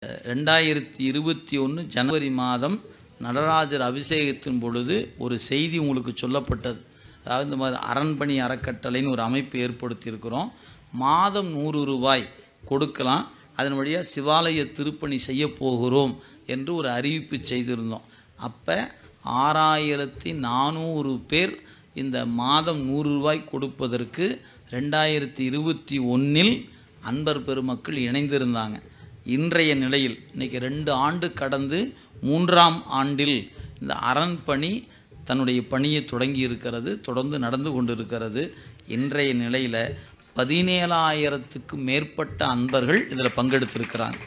ரெண்டாயிரத்தி இருபத்தி ஒன்று ஜனவரி மாதம் நடராஜர் அபிஷேகத்தின் பொழுது ஒரு செய்தி உங்களுக்கு சொல்லப்பட்டது அதாவது இந்த மாதிரி அரண்பணி அறக்கட்டளைன்னு ஒரு அமைப்பு ஏற்படுத்தியிருக்கிறோம் மாதம் நூறு ரூபாய் கொடுக்கலாம் அதன் வழியாக சிவாலய திருப்பணி செய்ய போகிறோம் என்று ஒரு அறிவிப்பு செய்திருந்தோம் அப்போ ஆறாயிரத்தி நானூறு பேர் இந்த மாதம் நூறு ரூபாய் கொடுப்பதற்கு ரெண்டாயிரத்தி இருபத்தி ஒன்றில் அன்பர் பெருமக்கள் இணைந்திருந்தாங்க இன்றைய நிலையில் இன்னைக்கு ரெண்டு ஆண்டு கடந்து மூன்றாம் ஆண்டில் இந்த அரண்பணி தன்னுடைய பணியை தொடங்கி இருக்கிறது தொடர்ந்து நடந்து கொண்டிருக்கிறது இன்றைய நிலையில் பதினேழாயிரத்துக்கு மேற்பட்ட அன்பர்கள் இதில் பங்கெடுத்திருக்கிறாங்க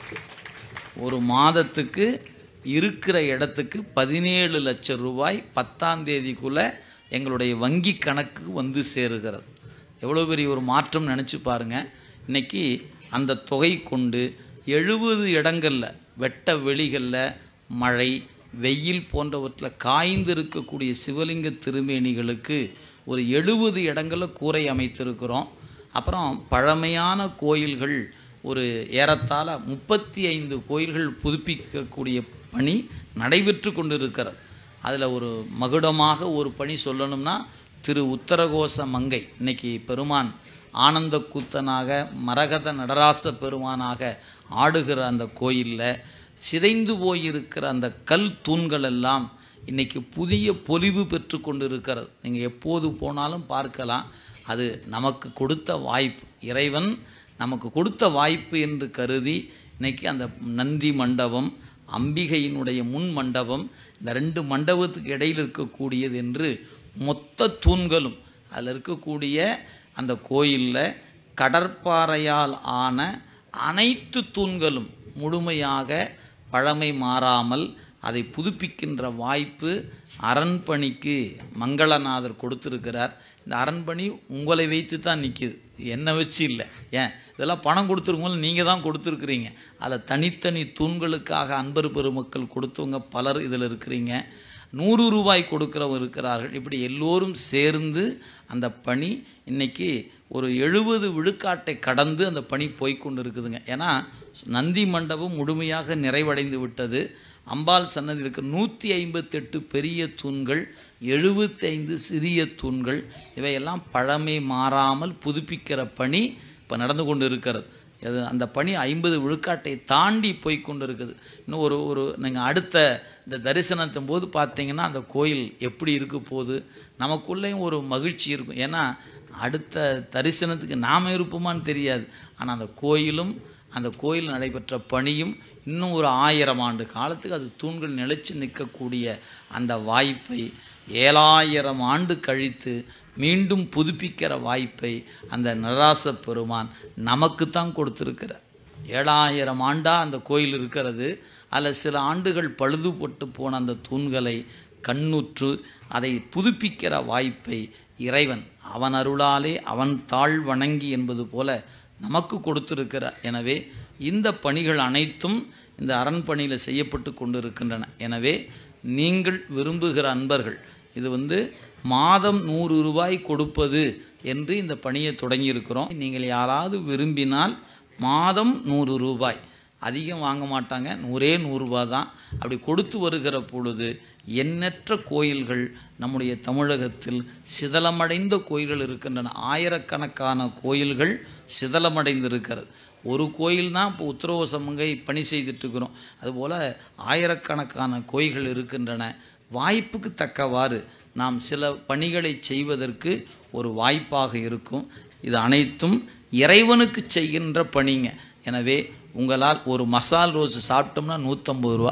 ஒரு மாதத்துக்கு இருக்கிற இடத்துக்கு பதினேழு லட்சம் ரூபாய் பத்தாம் தேதிக்குள்ளே எங்களுடைய வங்கி கணக்கு வந்து சேருகிறது எவ்வளோ பெரிய ஒரு மாற்றம் நினச்சி பாருங்கள் இன்னைக்கு அந்த தொகை கொண்டு எழுபது இடங்களில் வெட்ட வெளிகளில் மழை வெயில் போன்றவற்றில் காய்ந்து இருக்கக்கூடிய சிவலிங்க திருமேனிகளுக்கு ஒரு எழுபது இடங்களில் கூரை அமைத்திருக்கிறோம் அப்புறம் பழமையான கோயில்கள் ஒரு ஏறத்தாழ முப்பத்தி ஐந்து கோயில்கள் புதுப்பிக்கக்கூடிய பணி நடைபெற்று கொண்டிருக்கிறது அதில் ஒரு மகுடமாக ஒரு பணி சொல்லணும்னா திரு உத்தரகோச மங்கை இன்னைக்கு பெருமான் ஆனந்த கூத்தனாக மரகத நடராச பெருமானாக ஆடுகிற அந்த கோயிலில் சிதைந்து போயிருக்கிற அந்த கல் தூண்கள் எல்லாம் இன்னைக்கு புதிய பொலிவு பெற்று கொண்டு இருக்கிறது நீங்கள் எப்போது போனாலும் பார்க்கலாம் அது நமக்கு கொடுத்த வாய்ப்பு இறைவன் நமக்கு கொடுத்த வாய்ப்பு என்று கருதி இன்னைக்கு அந்த நந்தி மண்டபம் அம்பிகையினுடைய முன் மண்டபம் இந்த ரெண்டு மண்டபத்துக்கு இடையில் இருக்கக்கூடியது என்று மொத்த தூண்களும் அதில் இருக்கக்கூடிய அந்த கோயிலில் கடற்பாறையால் ஆன அனைத்து தூண்களும் முழுமையாக பழமை மாறாமல் அதை புதுப்பிக்கின்ற வாய்ப்பு அரண்பணிக்கு மங்களநாதர் கொடுத்துருக்கிறார் இந்த அரண்பணி உங்களை வைத்து தான் நிற்கிது என்னை வச்சு இல்லை ஏன் இதெல்லாம் பணம் கொடுத்துருக்கும்போது நீங்கள் தான் கொடுத்துருக்குறீங்க அதில் தனித்தனி தூண்களுக்காக அன்பர் பெருமக்கள் கொடுத்தவங்க பலர் இதில் இருக்கிறீங்க நூறு ரூபாய் கொடுக்கிறவங்க இருக்கிறார்கள் இப்படி எல்லோரும் சேர்ந்து அந்த பணி இன்னைக்கு ஒரு எழுபது விழுக்காட்டை கடந்து அந்த பணி போய்க்கொண்டு இருக்குதுங்க ஏன்னா நந்தி மண்டபம் முழுமையாக நிறைவடைந்து விட்டது அம்பாள் சன்னதி இருக்க நூற்றி ஐம்பத்தெட்டு பெரிய தூண்கள் எழுபத்தைந்து சிறிய தூண்கள் இவையெல்லாம் பழமை மாறாமல் புதுப்பிக்கிற பணி இப்போ நடந்து கொண்டு இருக்கிறது அது அந்த பணி ஐம்பது விழுக்காட்டை தாண்டி போய் கொண்டு இருக்குது இன்னும் ஒரு ஒரு நீங்கள் அடுத்த இந்த தரிசனத்தின் போது பார்த்தீங்கன்னா அந்த கோயில் எப்படி இருக்க போகுது நமக்குள்ளேயும் ஒரு மகிழ்ச்சி இருக்கும் ஏன்னா அடுத்த தரிசனத்துக்கு நாம் இருப்போமான்னு தெரியாது ஆனால் அந்த கோயிலும் அந்த கோயில் நடைபெற்ற பணியும் இன்னும் ஒரு ஆயிரம் ஆண்டு காலத்துக்கு அது தூண்கள் நிலைச்சு நிற்கக்கூடிய அந்த வாய்ப்பை ஏழாயிரம் ஆண்டு கழித்து மீண்டும் புதுப்பிக்கிற வாய்ப்பை அந்த நடராச பெருமான் நமக்கு தான் கொடுத்துருக்கிறார் ஏழாயிரம் ஆண்டாக அந்த கோயில் இருக்கிறது அதில் சில ஆண்டுகள் பழுதுபட்டு போன அந்த தூண்களை கண்ணுற்று அதை புதுப்பிக்கிற வாய்ப்பை இறைவன் அவன் அருளாலே அவன் தாழ் வணங்கி என்பது போல நமக்கு கொடுத்திருக்கிறார் எனவே இந்த பணிகள் அனைத்தும் இந்த அரண்பணியில் செய்யப்பட்டு கொண்டிருக்கின்றன எனவே நீங்கள் விரும்புகிற அன்பர்கள் இது வந்து மாதம் நூறு ரூபாய் கொடுப்பது என்று இந்த பணியை தொடங்கியிருக்கிறோம் நீங்கள் யாராவது விரும்பினால் மாதம் நூறு ரூபாய் அதிகம் வாங்க மாட்டாங்க நூறே நூறுரூவா தான் அப்படி கொடுத்து வருகிற பொழுது எண்ணற்ற கோயில்கள் நம்முடைய தமிழகத்தில் சிதலமடைந்த கோயில்கள் இருக்கின்றன ஆயிரக்கணக்கான கோயில்கள் சிதலமடைந்திருக்கிறது ஒரு கோயில் தான் இப்போ உத்தரவு சமங்கை பணி செய்துட்ருக்கிறோம் அதுபோல் ஆயிரக்கணக்கான கோயில்கள் இருக்கின்றன வாய்ப்புக்கு தக்கவாறு நாம் சில பணிகளை செய்வதற்கு ஒரு வாய்ப்பாக இருக்கும் இது அனைத்தும் இறைவனுக்கு செய்கின்ற பணிங்க எனவே உங்களால் ஒரு மசால் ரோஸ் சாப்பிட்டோம்னா நூற்றம்பது ரூபா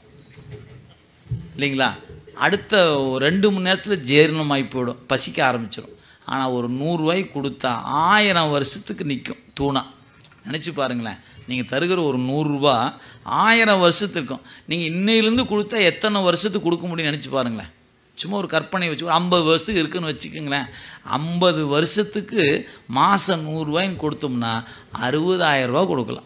இல்லைங்களா அடுத்த ஒரு ரெண்டு மணி நேரத்தில் ஜீரணமாகி போயிடும் பசிக்க ஆரம்பிச்சிடும் ஆனால் ஒரு நூறுரூவாய் கொடுத்தா ஆயிரம் வருஷத்துக்கு நிற்கும் தூணா நினச்சி பாருங்களேன் நீங்கள் தருகிற ஒரு நூறுரூவா ஆயிரம் வருஷத்துக்கும் நீங்கள் இன்னையிலேருந்து கொடுத்தா எத்தனை வருஷத்துக்கு கொடுக்க முடியும்னு நினச்சி பாருங்களேன் சும்மா ஒரு கற்பனை வச்சு ஒரு ஐம்பது வருஷத்துக்கு இருக்குன்னு வச்சுக்கோங்களேன் ஐம்பது வருஷத்துக்கு மாதம் நூறுரூவாயின்னு கொடுத்தோம்னா அறுபதாயிரரூபா கொடுக்கலாம்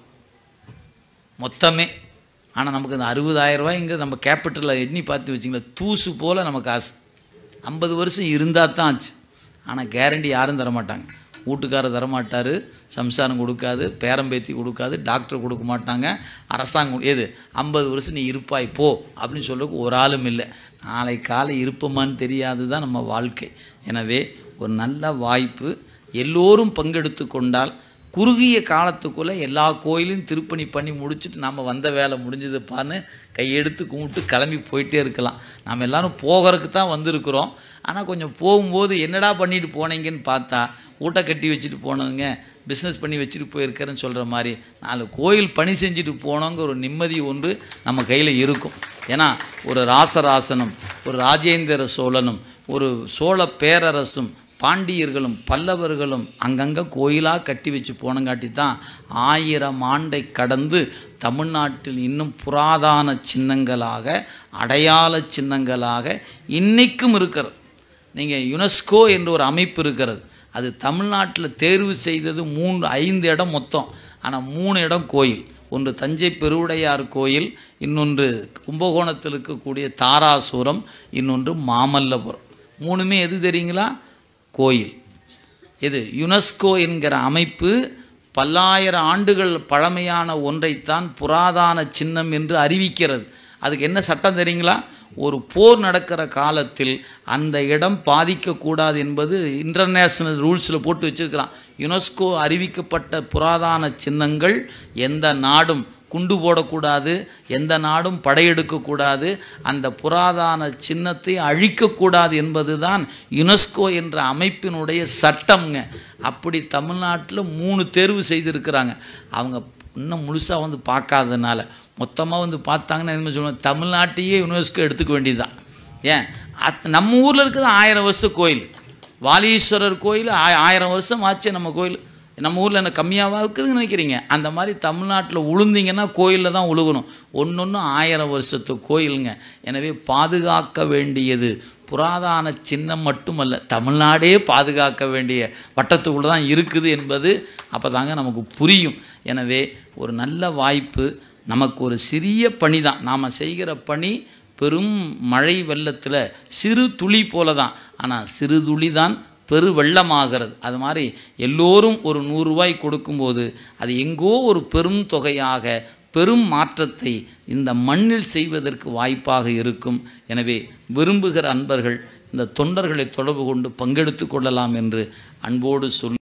மொத்தமே ஆனால் நமக்கு அந்த அறுபதாயிரரூபாய்ங்கிறது நம்ம கேபிட்டலில் எண்ணி பார்த்து வச்சிங்களேன் தூசு போல் நமக்கு காசு ஐம்பது வருஷம் இருந்தால் தான் ஆச்சு ஆனால் கேரண்டி யாரும் தர மாட்டாங்க வீட்டுக்காரர் தரமாட்டார் சம்சாரம் கொடுக்காது பேரம்பேத்தி கொடுக்காது டாக்டர் கொடுக்க மாட்டாங்க அரசாங்கம் எது ஐம்பது வருஷம் நீ இருப்பாய் போ அப்படின்னு சொல்றதுக்கு ஒரு ஆளும் இல்லை நாளை காலை இருப்போமான்னு தெரியாது தான் நம்ம வாழ்க்கை எனவே ஒரு நல்ல வாய்ப்பு எல்லோரும் பங்கெடுத்து கொண்டால் குறுகிய காலத்துக்குள்ளே எல்லா கோயிலையும் திருப்பணி பண்ணி முடிச்சுட்டு நம்ம வந்த வேலை முடிஞ்சதுப்பான்னு கையெடுத்து கும்பிட்டு கிளம்பி போயிட்டே இருக்கலாம் நாம் எல்லாரும் போகிறதுக்கு தான் வந்திருக்கிறோம் ஆனால் கொஞ்சம் போகும்போது என்னடா பண்ணிட்டு போனீங்கன்னு பார்த்தா ஊட்ட கட்டி வச்சுட்டு போனவங்க பிஸ்னஸ் பண்ணி வச்சுட்டு போயிருக்கிறேன்னு சொல்கிற மாதிரி நாலு கோயில் பணி செஞ்சுட்டு போனோங்க ஒரு நிம்மதி ஒன்று நம்ம கையில் இருக்கும் ஏன்னா ஒரு ராசராசனும் ஒரு ராஜேந்திர சோழனும் ஒரு சோழ பேரரசும் பாண்டியர்களும் பல்லவர்களும் அங்கங்கே கோயிலாக கட்டி வச்சு போனங்காட்டி தான் ஆயிரம் ஆண்டை கடந்து தமிழ்நாட்டில் இன்னும் புராதான சின்னங்களாக அடையாள சின்னங்களாக இன்றைக்கும் இருக்கிறது நீங்கள் யுனெஸ்கோ என்ற ஒரு அமைப்பு இருக்கிறது அது தமிழ்நாட்டில் தேர்வு செய்தது மூன்று ஐந்து இடம் மொத்தம் ஆனால் மூணு இடம் கோயில் ஒன்று தஞ்சை பெருவுடையார் கோயில் இன்னொன்று கும்பகோணத்தில் இருக்கக்கூடிய தாராசுரம் இன்னொன்று மாமல்லபுரம் மூணுமே எது தெரியுங்களா கோயில் இது யுனெஸ்கோ என்கிற அமைப்பு பல்லாயிரம் ஆண்டுகள் பழமையான ஒன்றைத்தான் புராதான சின்னம் என்று அறிவிக்கிறது அதுக்கு என்ன சட்டம் தெரியுங்களா ஒரு போர் நடக்கிற காலத்தில் அந்த இடம் பாதிக்கக்கூடாது என்பது இன்டர்நேஷ்னல் ரூல்ஸில் போட்டு வச்சுருக்கிறான் யுனெஸ்கோ அறிவிக்கப்பட்ட புராதான சின்னங்கள் எந்த நாடும் குண்டு போடக்கூடாது எந்த நாடும் படையெடுக்கக்கூடாது அந்த புராதான சின்னத்தை அழிக்கக்கூடாது என்பது தான் யுனெஸ்கோ என்ற அமைப்பினுடைய சட்டம்ங்க அப்படி தமிழ்நாட்டில் மூணு தேர்வு செய்திருக்கிறாங்க அவங்க இன்னும் முழுசாக வந்து பார்க்காததுனால மொத்தமாக வந்து பார்த்தாங்கன்னா என்ன சொல்லுவாங்க தமிழ்நாட்டையே யுனெஸ்கோ எடுத்துக்க வேண்டியதுதான் ஏன் அத் நம்ம ஊரில் இருக்கிறது ஆயிரம் வருஷ கோயில் வாலீஸ்வரர் கோயில் ஆய- ஆயிரம் வருஷம் ஆச்சு நம்ம கோயில் நம்ம ஊரில் என்ன கம்மியாவா இருக்குதுன்னு நினைக்கிறீங்க அந்த மாதிரி தமிழ்நாட்டில் உளுந்தீங்கன்னா கோயிலில் தான் உழுகணும் ஒன்று ஒன்று ஆயிரம் வருஷத்து கோயிலுங்க எனவே பாதுகாக்க வேண்டியது புராதான சின்னம் மட்டுமல்ல தமிழ்நாடே பாதுகாக்க வேண்டிய வட்டத்துக்குள்ளே தான் இருக்குது என்பது அப்போ தாங்க நமக்கு புரியும் எனவே ஒரு நல்ல வாய்ப்பு நமக்கு ஒரு சிறிய பணி தான் நாம் செய்கிற பணி பெரும் மழை வெள்ளத்தில் சிறு துளி போல தான் ஆனால் சிறு துளி தான் பெரு வெள்ளமாகிறது அது மாதிரி எல்லோரும் ஒரு நூறுரூவாய் கொடுக்கும்போது அது எங்கோ ஒரு பெரும் தொகையாக பெரும் மாற்றத்தை இந்த மண்ணில் செய்வதற்கு வாய்ப்பாக இருக்கும் எனவே விரும்புகிற அன்பர்கள் இந்த தொண்டர்களை தொடர்பு கொண்டு பங்கெடுத்து கொள்ளலாம் என்று அன்போடு சொல்லி